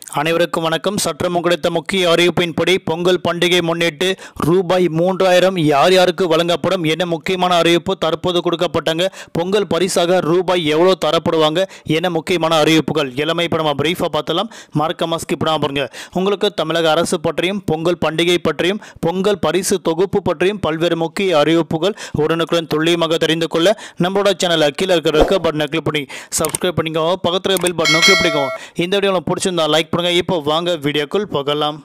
அனைவருக்கும் வணக்கம் சற்று கிடைத்த முக்கிய அறிவிப்பின்படி பொங்கல் பண்டிகை முன்னிட்டு ரூபாய் மூன்றாயிரம் யார் யாருக்கு வழங்கப்படும் என்ன முக்கியமான அறிவிப்பு தற்போது கொடுக்கப்பட்டாங்க பொங்கல் பரிசாக ரூபாய் எவ்வளோ தரப்படுவாங்க என்ன முக்கியமான அறிவிப்புகள் எல்லாமே இப்போ நம்ம பிரீஃபாக பார்த்தலாம் மறக்காம ஸ்கிப் பண்ணாம பாருங்க உங்களுக்கு தமிழக அரசு பற்றியும் பொங்கல் பண்டிகை பற்றியும் பொங்கல் பரிசு தொகுப்பு பற்றியும் பல்வேறு முக்கிய அறிவிப்புகள் உடனுக்குடன் துல்லியமாக தெரிந்து கொள்ள நம்மளோட சேனலை கீழே இருக்கிற இருக்க பட்டனை கிளிக் பண்ணி சப்ஸ்கிரைப் பண்ணிக்கோங்க பக்கத்தில் பெல் பட்டனை கிளிக் பண்ணிக்கோங்க இந்த வீடியோ உங்களுக்கு பிடிச்சிருந்தா லைக் பண்ணுங்க இப்போ வாங்க வீடியோக்குள் போகலாம்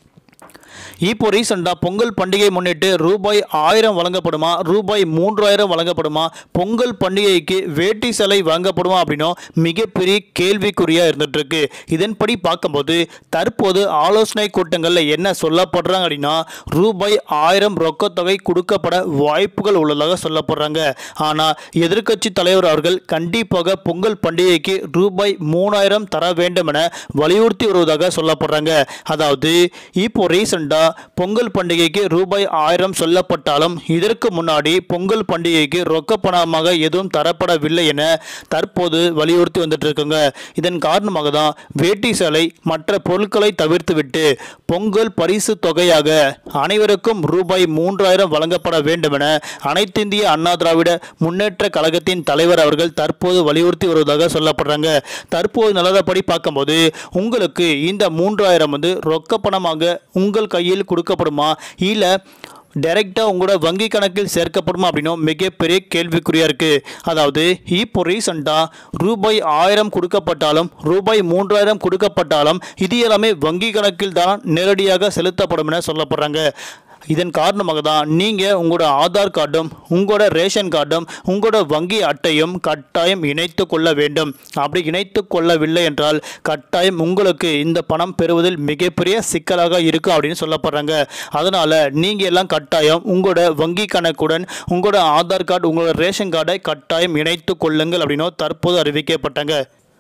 இப்போ ரீசெண்டாக பொங்கல் பண்டிகை முன்னிட்டு ரூபாய் ஆயிரம் வழங்கப்படுமா ரூபாய் மூன்றாயிரம் வழங்கப்படுமா பொங்கல் பண்டிகைக்கு வேட்டி சேலை வழங்கப்படுமா அப்படின்னும் மிகப்பெரிய கேள்விக்குறியாக இருந்துட்டு இருக்கு இதன்படி பார்க்கும்போது தற்போது ஆலோசனை கூட்டங்களில் என்ன சொல்லப்படுறாங்க அப்படின்னா ரூபாய் ஆயிரம் ரொக்கத்தொகை கொடுக்கப்பட வாய்ப்புகள் உள்ளதாக சொல்லப்படுறாங்க ஆனால் எதிர்க்கட்சி தலைவர் அவர்கள் கண்டிப்பாக பொங்கல் பண்டிகைக்கு ரூபாய் மூணாயிரம் தர வேண்டும் என வலியுறுத்தி வருவதாக சொல்லப்படுறாங்க அதாவது இப்போ ரீசெண்டாக பொங்கல் பண்டிகைக்கு ரூபாய் ஆயிரம் சொல்லப்பட்டாலும் இதற்கு முன்னாடி பொங்கல் பண்டிகைக்கு ரொக்க பணமாக எதுவும் தரப்படவில்லை என தற்போது வலியுறுத்தி வந்துட்டு இருக்குங்க இதன் காரணமாக தான் வேட்டி சேலை மற்ற பொருட்களை தவிர்த்துவிட்டு பொங்கல் பரிசு தொகையாக அனைவருக்கும் ரூபாய் மூன்றாயிரம் வழங்கப்பட வேண்டும் என அனைத்திந்திய அண்ணா திராவிட முன்னேற்ற கழகத்தின் தலைவர் அவர்கள் தற்போது வலியுறுத்தி வருவதாக சொல்லப்படுறாங்க தற்போது நிலவரப்படி பார்க்கும்போது உங்களுக்கு இந்த மூன்றாயிரம் வந்து ரொக்க பணமாக உங்கள் கையில் கொடுக்கப்படுமா இல்லை டைரெக்டாக உங்களோட வங்கி கணக்கில் சேர்க்கப்படுமா அப்படின்னும் மிகப்பெரிய கேள்விக்குறியாக இருக்குது அதாவது இப்போ ரீசண்டாக ரூபாய் ஆயிரம் கொடுக்கப்பட்டாலும் ரூபாய் மூன்றாயிரம் கொடுக்கப்பட்டாலும் இது எல்லாமே வங்கி கணக்கில் தான் நேரடியாக செலுத்தப்படும் என சொல்லப்படுறாங்க இதன் காரணமாக தான் நீங்கள் உங்களோட ஆதார் கார்டும் உங்களோட ரேஷன் கார்டும் உங்களோட வங்கி அட்டையும் கட்டாயம் இணைத்து கொள்ள வேண்டும் அப்படி இணைத்து கொள்ளவில்லை என்றால் கட்டாயம் உங்களுக்கு இந்த பணம் பெறுவதில் மிகப்பெரிய சிக்கலாக இருக்கும் அப்படின்னு சொல்லப்படுறாங்க அதனால் நீங்கள் எல்லாம் கட்டாயம் உங்களோட வங்கி கணக்குடன் உங்களோட ஆதார் கார்டு உங்களோட ரேஷன் கார்டை கட்டாயம் இணைத்து கொள்ளுங்கள் அப்படின்னு தற்போது அறிவிக்கப்பட்டாங்க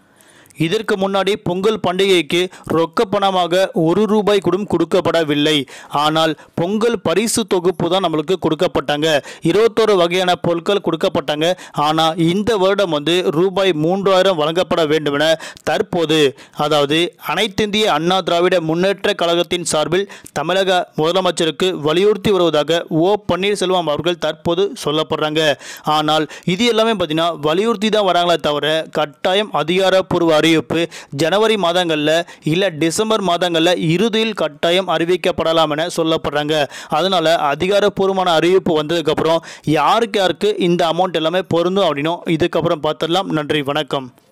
இதற்கு முன்னாடி பொங்கல் பண்டிகைக்கு ரொக்க பணமாக ஒரு ரூபாய் கூட கொடுக்கப்படவில்லை ஆனால் பொங்கல் பரிசு தொகுப்பு தான் நம்மளுக்கு கொடுக்கப்பட்டாங்க இருபத்தோரு வகையான பொருட்கள் கொடுக்கப்பட்டாங்க ஆனால் இந்த வருடம் வந்து ரூபாய் மூன்றாயிரம் வழங்கப்பட வேண்டும் என தற்போது அதாவது அனைத்திந்திய அண்ணா திராவிட முன்னேற்ற கழகத்தின் சார்பில் தமிழக முதலமைச்சருக்கு வலியுறுத்தி வருவதாக ஓ பன்னீர்செல்வம் அவர்கள் தற்போது சொல்லப்படுறாங்க ஆனால் இது எல்லாமே பார்த்தீங்கன்னா வலியுறுத்தி தான் வராங்களே தவிர கட்டாயம் அதிகாரப்பூர்வ அறிவிப்பு ஜனவரி மாதங்களில் இல்லை டிசம்பர் மாதங்களில் இறுதியில் கட்டாயம் அறிவிக்கப்படலாம் என சொல்லப்படுறாங்க அதனால் அதிகாரப்பூர்வமான அறிவிப்பு வந்ததுக்கப்புறம் யாருக்கு யாருக்கு இந்த அமௌண்ட் எல்லாமே பொருந்தும் அப்படின்னும் இதுக்கப்புறம் பார்த்துடலாம் நன்றி வணக்கம்